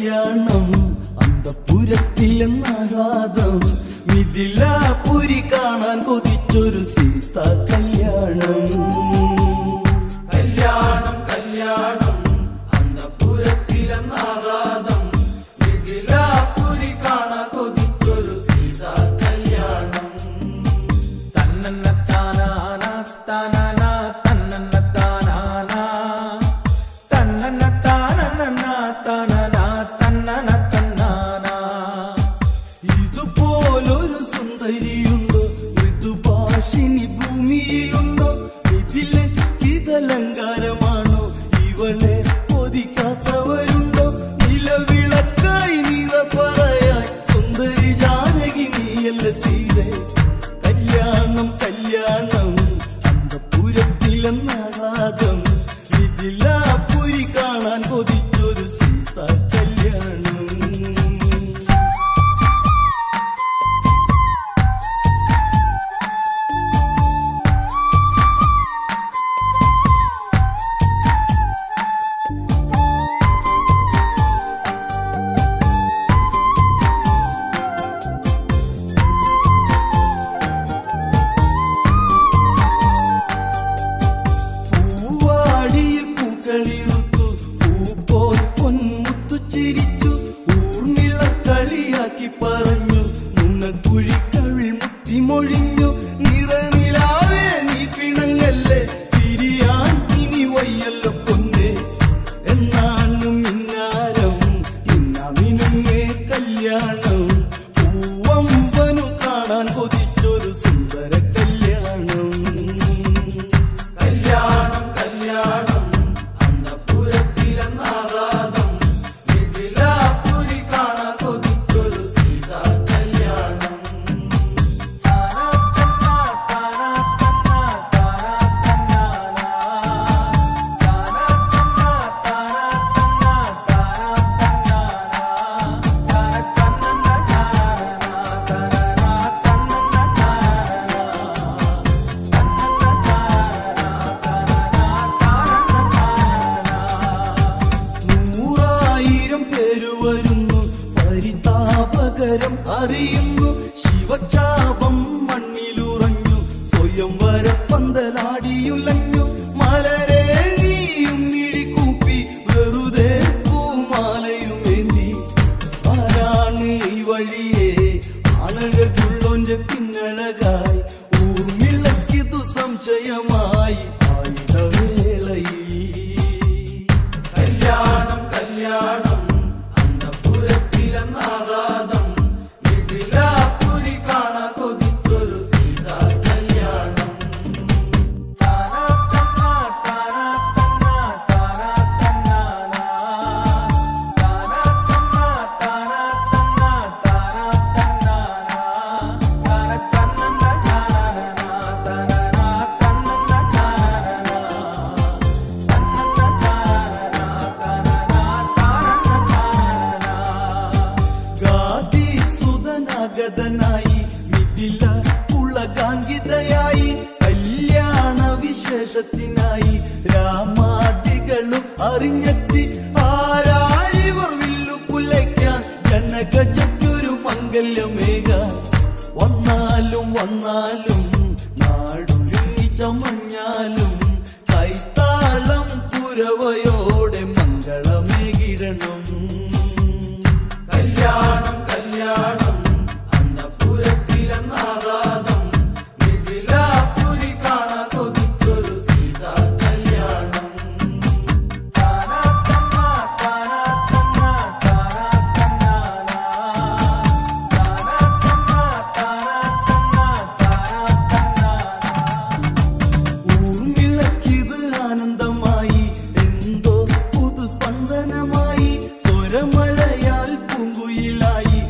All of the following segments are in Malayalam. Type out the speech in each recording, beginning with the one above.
കല്യാണം അന്തപുരത്തിലെന്നാകാതം മിഥിലാപുരി കാണാൻ കൊതിച്ചൊരു സീത കല്യാണം കല്യാണം കല്യാണം അന്തപുരത്തിലെന്നാകാതം മിഥിലാപുരി കാണാൻ കൊതിച്ചൊരു സീത കല്യാണം തന്നന്ന താനാന താനാന തന്നന്ന താനാന തന്നന്ന താനന താനന തന്നന തന്നാന ഇതുപോലൊരു സുന്ദരിയുണ്ടോ ഋതുഭാഷിണി ഭൂമിയിലുണ്ടോ ഇതിലെ ഇതലങ്കാരമാണോ ഇവളെ കൊതിക്കാത്തവരുണ്ടോ നിലവിളക്കായി നീത പറയായി സുന്ദരി ജാനകി നീയല്ല സീത കല്യാണം കല്യാണം അന്തപുരത്തിലെന്നാകാതം ഇതിലാപുരി കാണാൻ കൊതിച്ചൊരു സീത കല്യാണം പൂവാടിയിൽ പൂക്കളിറുത്തു പൂപ്പോൽ പൊന്മുത്തു ചിരിച്ചു ഊർമിള കളിയാക്കി പറഞ്ഞു മുന്നക്കുഴിക്കവിൾ മുത്തിമൊഴിഞ്ഞു നിറനിലാവേ നീ പിണങ്ങല്ലേ തിരിയാൻ ഇനി വയ്യല്ലോ പൊന്നേ എന്നാലും ഇന്നാരം ഇന്നമിനുങ്ങേ കല്യാണം പൂവമ്പനും കാണാൻ കൊതിച്ചൊരു സുന്ദര കല്യാണം കല്യാണം കല്യാണം അന്നപുരത്തിലെന്നാകാതം മിഥിലാപുരി കാണാൻ കൊതിച്ചൊരു സീത കല്യാണം നൂറായിരം പേര് വരുന്നു പരിതാപകരം അറിയുന്നു ശിവചാപം മണ്ണിലുറഞ്ഞു സ്വയം വരപ്പന്തലാടിയുലഞ്ഞു മലരെ നീയും മിഴിക്കൂപ്പി വെറുതെ പൂമാലയുമേന്തി ആരാണ് ഈ വഴിയെ ആനകൾക്കുള്ളോന്റെ പിന്നഴകായി ഊർമിളക്കിതു സംശയമായി ആയുധവേളയിൽ കല്യാണം കല്യാണം അന്നപുരത്തിലെന്നാകാതം മിഥിലാപുരി കാണാൻ കൊതിച്ചൊരു സീത കല്യാണം ഗാദി സുതനാഗതനായി മിഥില ഉളകാങ്കിതയായി കല്യാണ വിശേഷത്തിനായി രാമാദികളും അറിഞ്ഞെത്തി ആരാരിവർ വില്ലു കുലയ്ക്കാൻ ജനഗജയ്ക്കൊരു മംഗല്യമേക വന്നാലും വന്നാലും നാടൊരുങ്ങി ചമഞ്ഞാലും കൈത്താളം കുരവയോടെ മംഗളമേകിടണം കല്യാണം കല്യാണം അന്നപുരത്തിലെന്നാകാതം മിഥിലാപുരി കാണാൻ കൊതിച്ചൊരു സീത കല്യാണം ഊർമിളക്കിത് ആനന്ദമായി എന്തോ പുതുസ്പന്ദനമായി സ്വരമഴയാൽ പൂങ്കുയിലായി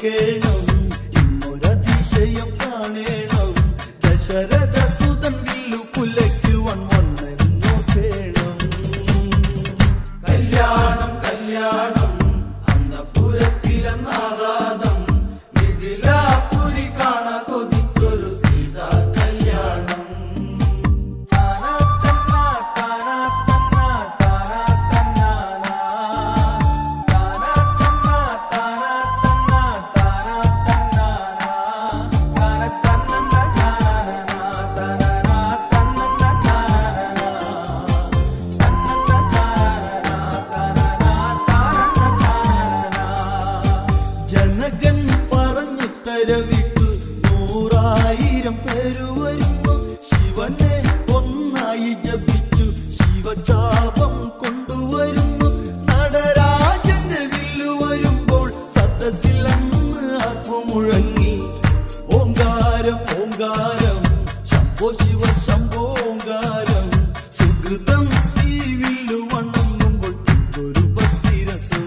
കേൾക്കേണം ഇന്നൊരതിശയം കാണേണം ദശരഥ സുതൻ വില്ലു കുലയ്ക്കുവൻ വന്നെന്നു കേണം കല്യാണം കല്യാണം അന്നപുരത്തിലെന്നാകാതം മിഥിലാപുരി കാണ കൊതിച്ചൊരു സീതാ കല്യാണം ജനകൻ പറഞ്ഞു തരവിട്ടു നൂറായിരം പേരു വരുന്നു ശിവനെ ഒന്നായി ജപിച്ചു ശിവചാപം കൊണ്ടുവരുന്നു നടരാജന്റെ വില്ലു വരുമ്പോൾ സദസ്സിൽ അന്ന് ആർപ്പു മുഴങ്ങി ഓങ്കാരം ഓങ്കാരം ശംഭോ ശിവ ശംഭോ ഓങ്കാരം സുഹൃതം ഈ വില്ലു വണങ്ങുമ്പോൾ ഒരു ഭക്തിരസം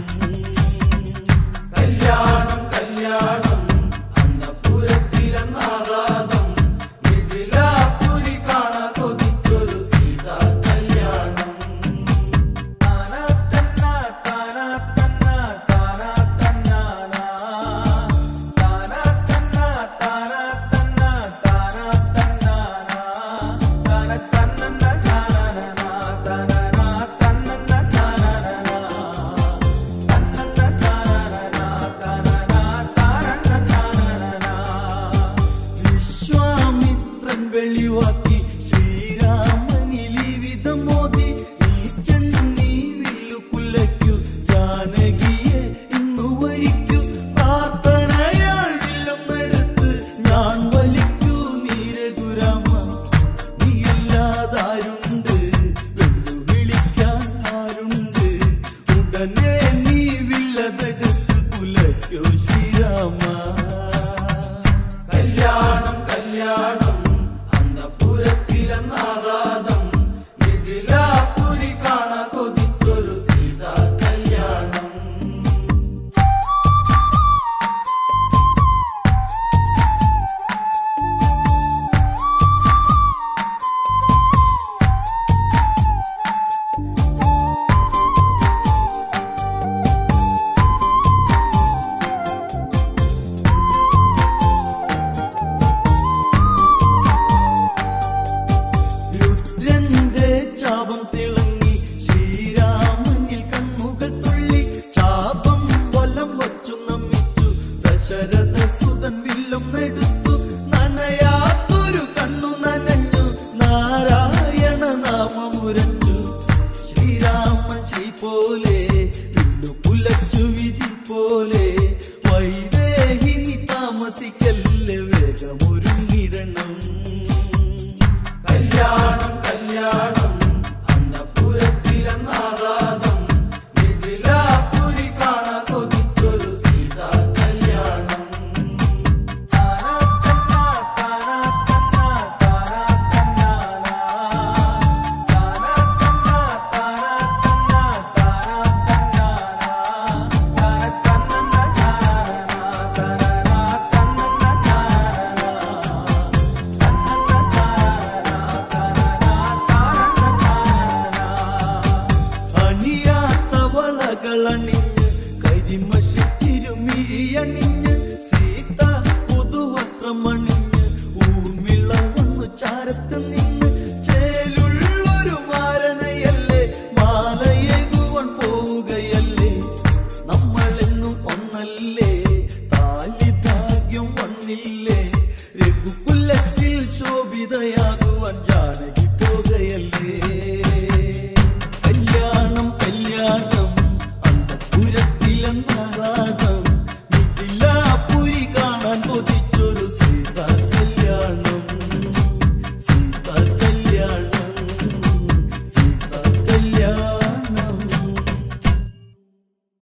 കല്യാണം കല്യാണം അന്നപുരത്തിലെന്നാകാതം മിഥിലാപുരി കാണ കൊതിച്ചൊരു സീതാ കല്യാണം വിശ്വാമിത്രൻ വെളിവാക്കി ശ്രീരാമനിലി വിധം മോദി നീ ചെന്നീ വില്ലു കുലയ്ക്കു ജാനകിയെ ഇന്നു വരിക്കു പ്രാർത്ഥനയാൾ വില്ലം എടുത്ത് ഞാൻ വലിക്കൂ നീരഘുരാമ നീയല്ലാതാരുണ്ട് വെല്ലുവിളിക്കാൻ ആരുണ്ട് ഉടനെ നീ വില്ലതെടുത്ത് കുലയ്ക്കൂ ശ്രീരാമ കല്യാണം കല്യാണം അന്നപുരത്തിലെന്നാകാതം മിഥിലാപുരി കാണ കൊതിച്ചൊരു സീതാ കല്യാണം രുദ്രന്റെ ചാപം തിളങ്ങി ശ്രീരാമനിൽ കണ്ണുകൾ തുള്ളി ചാപം വലം വച്ചു നമ്മിച്ചു ദശരഥ സുതൻ വില്ലും നെടുത്തു നനയാത്തൊരു കണ്ണു നനഞ്ഞു നാരായണ നാമമുരഞ്ഞു ശ്രീരാമൻ ശ്രീ പോലെ വില്ലു പുലച്ചു വിധി പോലെ വൈദേഹിനി താമസിക്കല്ലേ വേഗമൊരുങ്ങിടണം കല്യാണം കല്യാണം അന്നപുരത്തിലെന്നാകാതം മിഥിലാപുരി കാണ കൊതിച്ചൊരു സീതാ കല്യാണം അണിയാത്തവളകളണിഞ്ഞ് കരിമഷിത്തിരുമിഴിയണിഞ്ഞ് സീത പുതുവസ്ത്രമണിഞ്ഞ് ഊർമിള വന്നു ചാരത്ത് നിന്ന് ചേലുള്ളൊരു മാരനയല്ലേ മാലയേകുവൻ പോവുകയല്ലേ നമ്മളെന്നും ഒന്നല്ലേ താലി ഭാഗ്യം വന്നില്ലേ രഘുകുലത്തിൽ ശോഭിതയാകുവാൻ ജാനകി പോകയല്ലേ